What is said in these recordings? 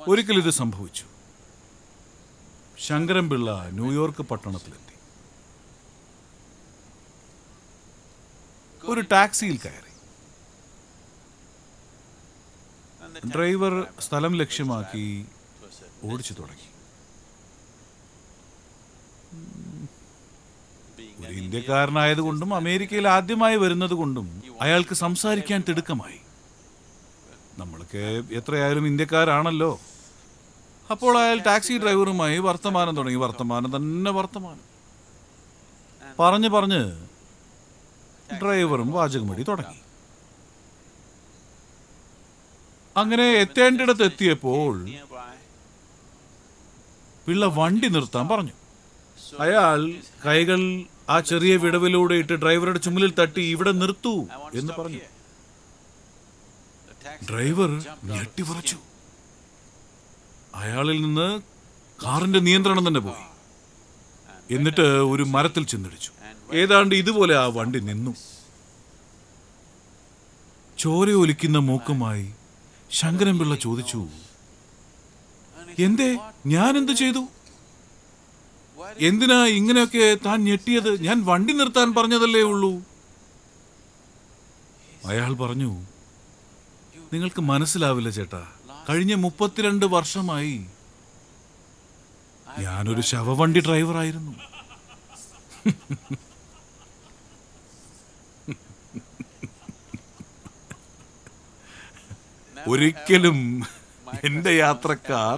ഒരിക്കൽ ഇത് സംഭവിച്ചു ശങ്കരൻപിള്ള ന്യൂയോർക്ക് പട്ടണത്തിലെത്തി ഒരു ടാക്സിയിൽ കയറി ഡ്രൈവർ സ്ഥലം ലക്ഷ്യമാക്കി ഓടിച്ചു തുടങ്ങി ഒരു ഇന്ത്യക്കാരനായതുകൊണ്ടും അമേരിക്കയിൽ ആദ്യമായി വരുന്നത് കൊണ്ടും അയാൾക്ക് സംസാരിക്കാൻ തിടുക്കമായി നമ്മൾക്ക് എത്രയായാലും ഇന്ത്യക്കാരാണല്ലോ അപ്പോൾ അയാൾ ടാക്സി ഡ്രൈവറുമായി വർത്തമാനം തുടങ്ങി വർത്തമാനം തന്നെ വർത്തമാനം പറഞ്ഞു പറഞ്ഞ് ഡ്രൈവറും വാചകമടി തുടങ്ങി അങ്ങനെ എത്തേണ്ടിടത്ത് എത്തിയപ്പോൾ പിള്ള വണ്ടി നിർത്താൻ പറഞ്ഞു അയാൾ കൈകൾ ആ ചെറിയ വിടവിലൂടെ ഇട്ട് ഡ്രൈവറുടെ ചുമലിൽ തട്ടി ഇവിടെ നിർത്തൂ എന്ന് പറഞ്ഞു ഡ്രൈവർ ഞെട്ടിവിറച്ചു അയാളിൽ നിന്ന് കാറിന്റെ നിയന്ത്രണം തന്നെ പോയി എന്നിട്ട് ഒരു മരത്തിൽ ചെന്നിടിച്ചു ഏതാണ്ട് ഇതുപോലെ ആ വണ്ടി നിന്നു ചോരയൊലിക്കുന്ന മൂക്കുമായി ശങ്കരൻപിള്ള ചോദിച്ചു എന്തേ ഞാൻ എന്ത് ചെയ്തു എന്തിനാ ഇങ്ങനെയൊക്കെ താൻ ഞെട്ടിയത് ഞാൻ വണ്ടി നിർത്താൻ പറഞ്ഞതല്ലേ ഉള്ളൂ അയാൾ പറഞ്ഞു നിങ്ങൾക്ക് മനസ്സിലാവില്ല ചേട്ടാ കഴിഞ്ഞ മുപ്പത്തിരണ്ട് വർഷമായി ഞാനൊരു ശവവണ്ടി ഡ്രൈവറായിരുന്നു ഒരിക്കലും എന്റെ യാത്രക്കാർ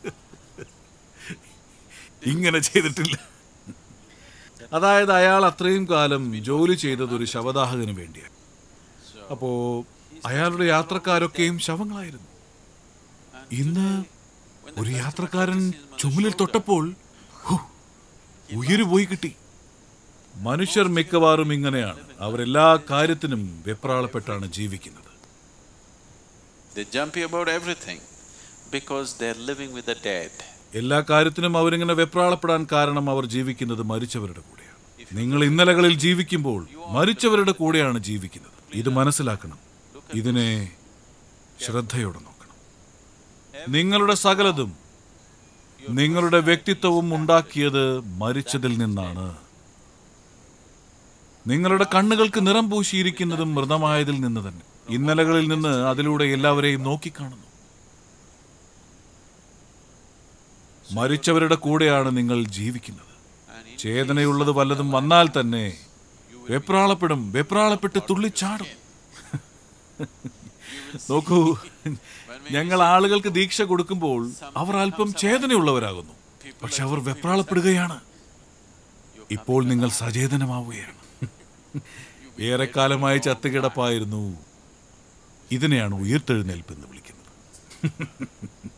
ഇങ്ങനെ ചെയ്തിട്ടില്ല അതായത് അയാൾ അത്രയും കാലം ജോലി ചെയ്തത് ഒരു ശവദാഹകന് വേണ്ടിയാണ് അപ്പോ അയാളുടെ യാത്രക്കാരൊക്കെയും ശവങ്ങളായിരുന്നു ഇന്ന് ഒരു യാത്രക്കാരൻ ചുമലിൽ തൊട്ടപ്പോൾ ഹു, ഉയിര് പോയി കിട്ടി മനുഷ്യർ മിക്കവാറും ഇങ്ങനെയാണ് അവരെല്ലാ കാര്യത്തിനും വെപ്രാളപ്പെട്ടാണ് ജീവിക്കുന്നത് They're jumpy about everything because they're living with the dead. എല്ലാ കാര്യത്തിനും അവരിങ്ങനെ വെപ്രാളപ്പെടാൻ കാരണം അവർ ജീവിക്കുന്നത് മരിച്ചവരുടെ കൂടെയാണ് നിങ്ങൾ ഇന്നലകളിൽ ജീവിക്കുമ്പോൾ മരിച്ചവരുടെ കൂടെയാണ് ജീവിക്കുന്നത് ഇത് മനസ്സിലാക്കണം ഇതിനെ ശ്രദ്ധയോടെ നോക്കണം നിങ്ങളുടെ സകലതും നിങ്ങളുടെ വ്യക്തിത്വവും ഉണ്ടാക്കിയത് മരിച്ചതിൽ നിന്നാണ് നിങ്ങളുടെ കണ്ണുകൾക്ക് നിറം പൂശിയിരിക്കുന്നതും മൃതമായതിൽ നിന്ന് തന്നെ ഇന്നലകളിൽ നിന്ന് അതിലൂടെ എല്ലാവരെയും നോക്കിക്കാണുന്നു മരിച്ചവരുടെ കൂടെയാണ് നിങ്ങൾ ജീവിക്കുന്നത് ചേതനയുള്ളത് വല്ലതും വന്നാൽ തന്നെ വെപ്രാളപ്പെടും വെപ്രാളപ്പെട്ട് തുള്ളിച്ചാടും നോക്കൂ ഞങ്ങൾ ആളുകൾക്ക് ദീക്ഷ കൊടുക്കുമ്പോൾ അവർ അല്പം ചേതനയുള്ളവരാകുന്നു പക്ഷെ അവർ വെപ്രാളപ്പെടുകയാണ് ഇപ്പോൾ നിങ്ങൾ സചേതനമാവുകയാണ് ഏറെക്കാലമായി ചത്തുകിടപ്പായിരുന്നു ഇതിനെയാണ് ഉയർത്തെഴുന്നേൽപ്പ് എന്ന് വിളിക്കുന്നത്